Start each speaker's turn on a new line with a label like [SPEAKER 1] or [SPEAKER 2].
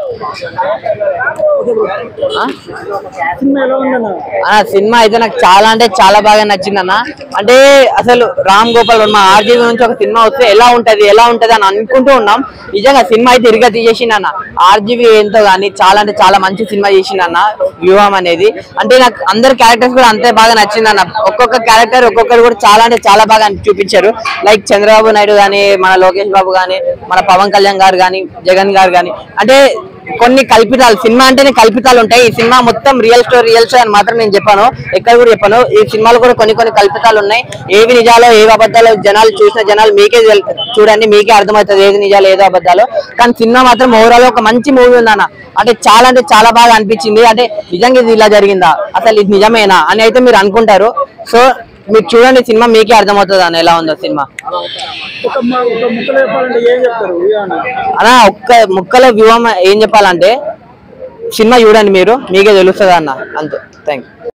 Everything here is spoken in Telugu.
[SPEAKER 1] ఆ?
[SPEAKER 2] సినిమా ఎలా ఉందన్న
[SPEAKER 1] అన్న సినిమా అయితే నాకు చాలా అంటే చాలా బాగా నచ్చింది అన్న అంటే అసలు రామ్ గోపాల్ వర్మ ఆర్జీవి నుంచి ఒక సినిమా వస్తే ఎలా ఉంటది ఎలా ఉంటది అని అనుకుంటూ ఉన్నాం నిజంగా సినిమా అయితే ఇరుగా తీసేసిండు అన్న ఆర్జీవి ఏంతో గానీ చాలా అంటే చాలా మంచి సినిమా చేసిండు అన్న వ్యూహం అనేది అంటే నాకు అందరి క్యారెక్టర్స్ కూడా అంతే బాగా నచ్చింది అన్న ఒక్కొక్క క్యారెక్టర్ ఒక్కొక్కరు కూడా చాలా అంటే చాలా బాగా చూపించారు లైక్ చంద్రబాబు నాయుడు గానీ మన లోకేష్ బాబు గానీ మన పవన్ కళ్యాణ్ గారు గానీ జగన్ గారు గానీ అంటే కొన్ని కల్పితాలు సినిమా అంటేనే కల్పితాలు ఉంటాయి ఈ సినిమా మొత్తం రియల్ స్టోరీ రియల్ స్టోరీ అని మాత్రం నేను చెప్పాను ఎక్కడ కూడా చెప్పాను ఈ సినిమాలో కూడా కొన్ని కొన్ని కల్పితాలు ఉన్నాయి ఏవి నిజాలో ఏవి అబద్ధాలు జనాలు చూసిన జనాలు మీకే తెల్- చూడండి మీకే అర్థమవుతుంది ఏది నిజాలు ఏదో అబద్ధాలు కానీ సినిమా మాత్రం ఓవరాల్ ఒక మంచి మూవీ ఉందన్న అంటే చాలా అంటే చాలా బాగా అనిపించింది అంటే నిజంగా ఇది ఇలా జరిగిందా అసలు ఇది నిజమేనా అని అయితే మీరు అనుకుంటారు సో మీరు చూడండి సినిమా మీకే అర్థమవుతుంది అన్న ఎలా ఉందో సినిమా
[SPEAKER 2] ఒక మ- ఒక ముక్కలు చెప్పాలంటే ఏం చెప్తారు వ్యూహాన్ని
[SPEAKER 1] అన్న ఒక్క ముక్కల వ్యూహం ఏం చెప్పాలంటే సినిమా చూడండి మీరు మీకే తెలుస్తుంది అన్న అంతే థ్యాంక్